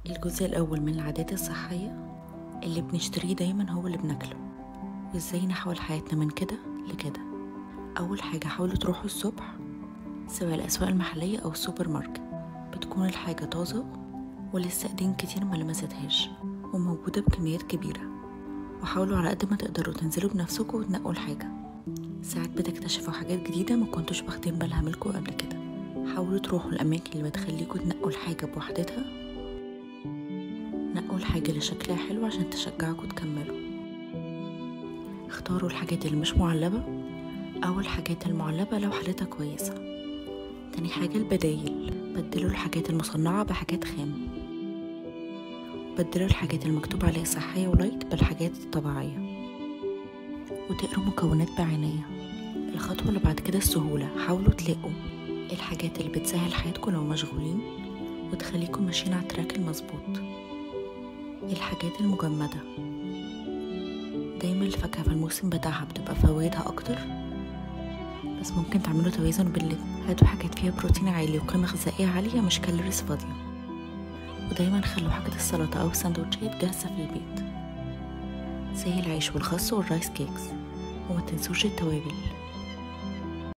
الجزء الأول من العادات الصحية اللي بنشتريه دايما هو اللي بناكله وازاي نحول حياتنا من كده لكده أول حاجة حاولوا تروحوا الصبح سواء الأسواق المحلية أو السوبر ماركت بتكون الحاجة طازة ولسه ايدين كتير ما لمستهاش وموجودة بكميات كبيرة وحاولوا على قد ما تقدروا تنزلوا بنفسكم وتنقوا الحاجة ساعات بتكتشفوا حاجات جديدة ما كنتوش واخدين بالها منكم قبل كده حاولوا تروحوا الأماكن اللي بتخليكوا تنقوا الحاجة بوحدتها نقوا الحاجة اللي شكلها حلو عشان تشجعكوا تكملوا اختاروا الحاجات اللي مش معلبة أو الحاجات المعلبة لو حالتها كويسة تاني حاجة البدايل بدلوا الحاجات المصنعة بحاجات خام بدلوا الحاجات المكتوب عليها صحية ولايت بالحاجات الطبيعية وتقروا مكونات بعناية الخطوة اللي بعد كده السهولة حاولوا تلاقوا الحاجات اللي بتسهل حياتكم لو مشغولين وتخليكم ماشيين على التراك المظبوط الحاجات المجمدة دايما الفاكهة في الموسم بتاعها بتبقى فوائدها أكتر بس ممكن تعملوا توازن بين هاتوا حاجات فيها بروتين عالي وقيمة غذائية عالية مش كالوريز فاضية ودايما خلوا حاجة السلطة أو السندوتشات جاهزة في البيت زي العيش والخس والرايس كيكس وما تنسوش التوابل